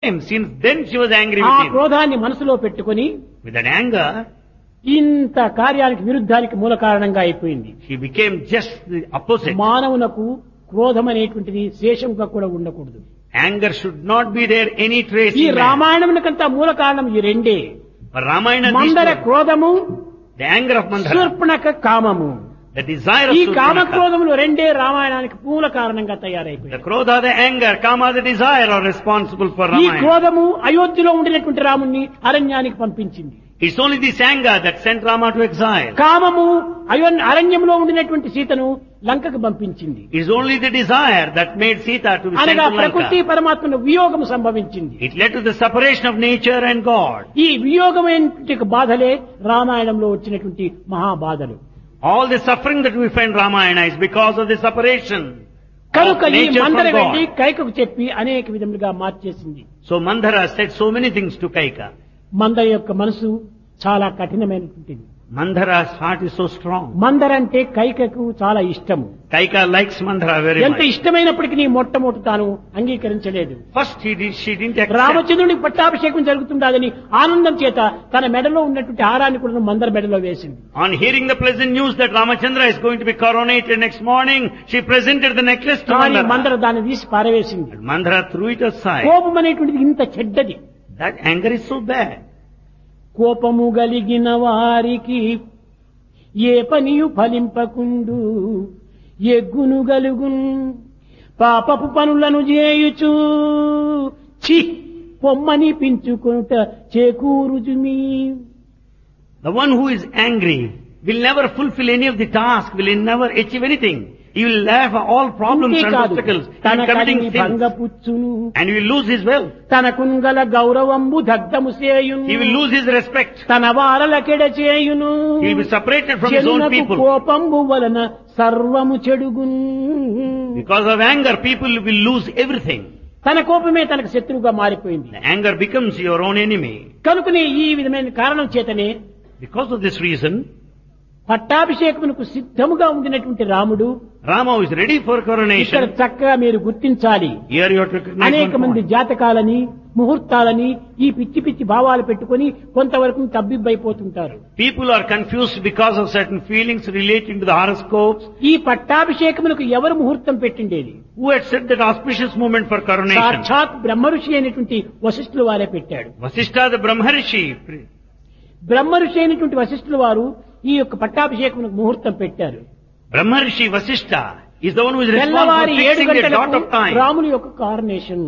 time. Since then she was angry ఆ with him. క్రోధాన్ని మనసులో పెట్టుకొని With that anger, ఇంత కార్యానికి విరుద్ధానికి మూల కారణంగా అయిపోయింది she became just the opposite. మానవునకు క్రోధం అనేటువంటిది శేషంగా కూడా ఉండకూడదు Anger should not be there any trace ఈ in man. రామాయణమునకంతా మూల కారణం ఈ రెండే But Ramayana, these Manthara two- క్రోధము the anger of Mandara, Shurpanakha కామము the desire of ఈ Surpanaka, కామక్రోధములు రెండే రామాయణానికి మూల కారణంగా the తయారైపోయాయి krodha, the anger, kama, the desire are responsible for ఈ Ramayana. క్రోధము అయోధ్యలో ఉండినటువంటి రాముణ్ణి అరణ్యానికి పంపించింది It's only this anger that sent Rama to exile. కామము అయో అరణ్యంలో ఉండినటువంటి సీతను లంకకు పంపించింది It's only the desire that made Sita to be sent అనగా to ప్రకృతి Lanka. పరమాత్మను వియోగము సంభవించింది It led to the separation of nature and God. ఈ వియోగమైనటువంటి బాధలే రామాయణంలో వచ్చినటువంటి మహాబాధలు All the suffering that we find Ramayana is because of the separation of కనుక ఈ nature మందర from వెళ్లి God. కైకకు చెప్పి అనేక విధములుగా మార్చేసింది So Mandara said so many things to Kaika. మందర యొక్క మనసు చాలా కఠినమైనటువంటిది Mandara's heart is so strong. మందర అంటే కైకకు చాలా ఇష్టము Kaika likes Mandara very ఎంత much. ఇష్టమైనప్పటికీ నీ మొట్టమొదటి తాను అంగీకరించలేదు First he did, she didn't accept. రామచంద్రునికి పట్టాభిషేకం జరుగుతుందని ఆనందం చేత తన మెడలో ఉన్నటువంటి హారాన్ని కూడా మందర మెడలో వేసింది On hearing the pleasant news that Ramachandra is going to be coronated next morning, she presented the necklace to కానీ Mandara. మందర దాన్ని తీసి పారవేసింది But Mandara threw it aside. కోపం అనేటువంటిది ఇంత చెడ్డది That anger is so bad. కోపము గలిగిన వారికి ఏ పనియు ఫలింపకుండు ఎగ్గును గలుగున్ పాపపు పనులను చేయుచు చి పొమ్మని పించుకొనుట చేకూరుజుమీ The one who is angry will never fulfill any of the task, will never achieve anything. He will have all problems and అంతేకాదు obstacles. He తన will committing కలిమి sins. భంగపుచ్చును And he will lose his wealth. తన కుంగల గౌరవంబు దగ్ధము చేయును He will lose his respect. తన వారలకెడ చేయును He will be separated from his own జనులకు people. కోపంబు వలన సర్వము చెడుగున్ Because of anger, people will lose everything. తన కోపమే తనకు శత్రువుగా మారిపోయింది The anger becomes your own enemy. కనుకనే ఈ విధమైన కారణం చేతనే Because of this reason, పట్టాభిషేకమునకు సిద్ధముగా ఉండినటువంటి రాముడు Rama is ready for ఇక్కడ coronation. చక్కగా మీరు గుర్తించాలి Here you have to recognize అనేక one మంది point. జాతకాలని ముహూర్తాలని ఈ పిచ్చి పిచ్చి భావాలు పెట్టుకొని కొంతవరకు తబ్బిబ్బైపోతుంటారు People are confused because of certain feelings relating to the horoscopes. ఈ పట్టాభిషేకమునకు ఎవరు ముహూర్తం పెట్టిండేది Who had set that auspicious moment for coronation? సాక్షాత్ బ్రహ్మఋషి అయినటువంటి వశిష్ఠుల వారే పెట్టాడు Vasishtha the Brahmarishi. బ్రహ్మఋషి అయినటువంటి వశిష్ఠుల వారు ఈ యొక్క పట్టాభిషేకమునకు ముహూర్తం పెట్టారు Brahmarishi Vasishtha is the one who is responsible తెల్లవారి for ఏడు fixing a dot గంటలకు of time. రాముని యొక్క కారణేషన్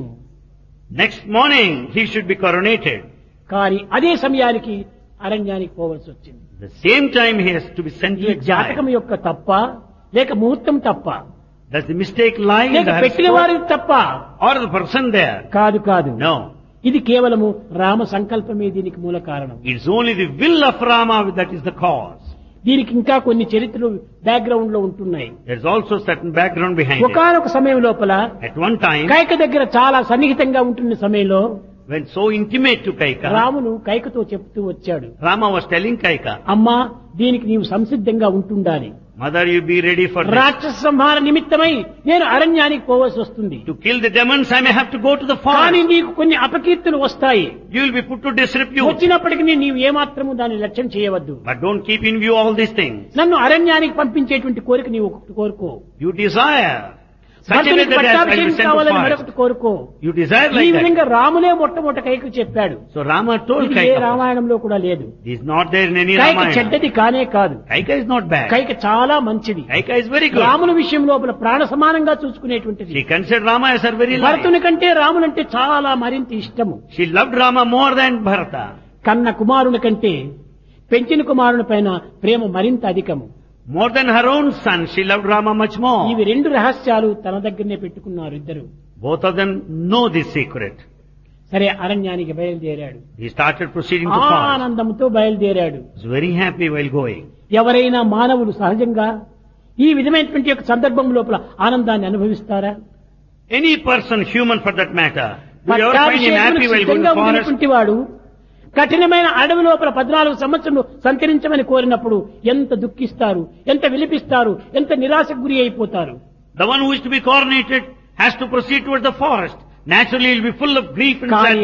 Next morning he should be coronated. కానీ అదే సమయానికి అరణ్యానికి పోవలసి వచ్చింది The same time he has to be sent ఈ to exile. జాతకం యొక్క తప్ప లేక ముహూర్తం తప్ప Does the mistake lie in లేక the పెట్టిన horoscope వారి తప్ప or the person there? కాదు కాదు No. ఇది కేవలము రామ సంకల్పమే దీనికి మూల కారణం It's only the will of Rama that is the cause. దీనికి ఇంకా కొన్ని చరిత్రలు బ్యాక్గ్రౌండ్ లో ఉంటున్నాయి There's also certain background behind it. ఒకనొక సమయం లోపల At one time, కైక దగ్గర చాలా సన్నిహితంగా ఉంటున్న సమయంలో when so intimate to Kaika, రామును కైకతో చెప్తూ వచ్చాడు Rama was telling Kaika, అమ్మా దీనికి నీవు సంసిద్ధంగా ఉంటుండాలి Mother, you be ready for this. రాక్షస సంహార నిమిత్తమై నేను అరణ్యానికి పోవలసి వస్తుంది To kill the demons, I may have to go to the కానీ forest. నీకు కొన్ని అపకీర్తులు వస్తాయి You will be put to disrepute. వచ్చినప్పటికీ నీవు ఏమాత్రము దాన్ని లక్ష్యం చేయవద్దు But don't keep in view all these things. నన్ను అరణ్యానికి పంపించేటువంటి కోరిక నీవు ఒకటి కోరుకో You desire such a way భర్తనికి that I will be పట్టాభిషేకం sent to కావాలని forest. మరొకటి కోరుకో You desire ఈ like that. విధంగా రాములే మొట్టమొదట కైకు చెప్పాడు So Rama told ఇది ఏ Kaika, రామాయణంలో కూడా లేదు this is not there in any Kaika Ramayana. చెడ్డది కానే కాదు Kaika is not bad. Kaika చాలా మంచిది Kaika is very good. రాముల విషయం లోపల ప్రాణ సమానంగా చూసుకునేటువంటిది She considered Rama as her very life. భరతుని కంటే రాములంటే చాలా మరింత ఇష్టము She loved Rama more than Bharata. కన్న కుమారుని కంటే పెంచిన కుమారుని పైన ప్రేమ మరింత అధికము More than her own son, she loved Rama much more. ఇవి రెండు రహస్యాలు తన దగ్గరనే పెట్టుకున్నారు ఇద్దరు Both of them know this secret. సరే అరణ్యానికి బయలుదేరాడు He started proceeding to forest. ఆనందంతో బయలుదేరాడు He was very happy while going. ఎవరైనా మానవులు సహజంగా ఈ విధమైనటువంటి యొక్క సందర్భం లోపల ఆనందాన్ని అనుభవిస్తారా Any person, human for that matter, do you ever find him happy పట్టాభిషేకమునకు while going సిద్ధంగా to forest? ఉన్నటువంటి వాడు కఠినమైన అడవి లోపల పద్నాలుగు సంవత్సరాలు సంచరించమని కోరినప్పుడు ఎంత దుఃఖిస్తారు ఎంత విలిపిస్తారు ఎంత నిరాశకు గురి అయిపోతారు The one who is to be coronated has to proceed towards the forest. Naturally, he will be full of grief and కానీ sadness.